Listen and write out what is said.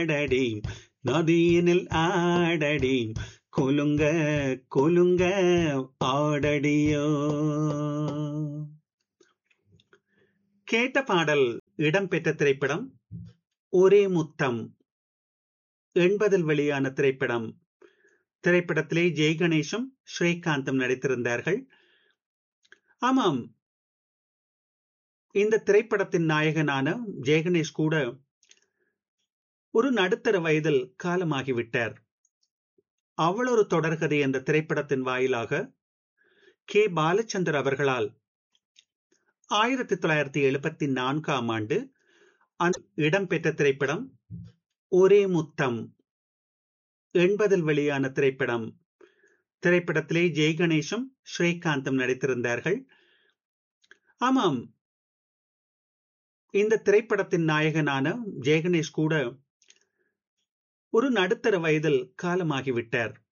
ஆடடி நதியினில் ஆடடி குலுங்க குலுங்க ஆடடியோ கேட்ட பாடல் இடம்பெற்ற திரைப்படம் ஒரே முத்தம் எண்பதில் வெளியான திரைப்படம் திரைப்படத்திலே ஜெய் கணேஷும் ஸ்ரீகாந்தும் நடித்திருந்தார்கள் ஆமாம் இந்த திரைப்படத்தின் நாயகனான ஜெயகணேஷ் கூட ஒரு நடுத்தர வயதில் காலமாகிவிட்டார் அவள் ஒரு தொடர்கதை என்ற திரைப்படத்தின் வாயிலாக கே பாலச்சந்தர் அவர்களால் ஆயிரத்தி தொள்ளாயிரத்தி எழுபத்தி நான்காம் ஆண்டு இடம்பெற்ற திரைப்படம் ஒரே முத்தம் எண்பதில் வெளியான திரைப்படம் திரைப்படத்திலே ஜெய் கணேஷும் ஸ்ரீகாந்தும் நடித்திருந்தார்கள் ஆமாம் இந்த திரைப்படத்தின் நாயகனான ஜெயகணேஷ் கூட ஒரு நடுத்தர வயதில் காலமாகிவிட்டார்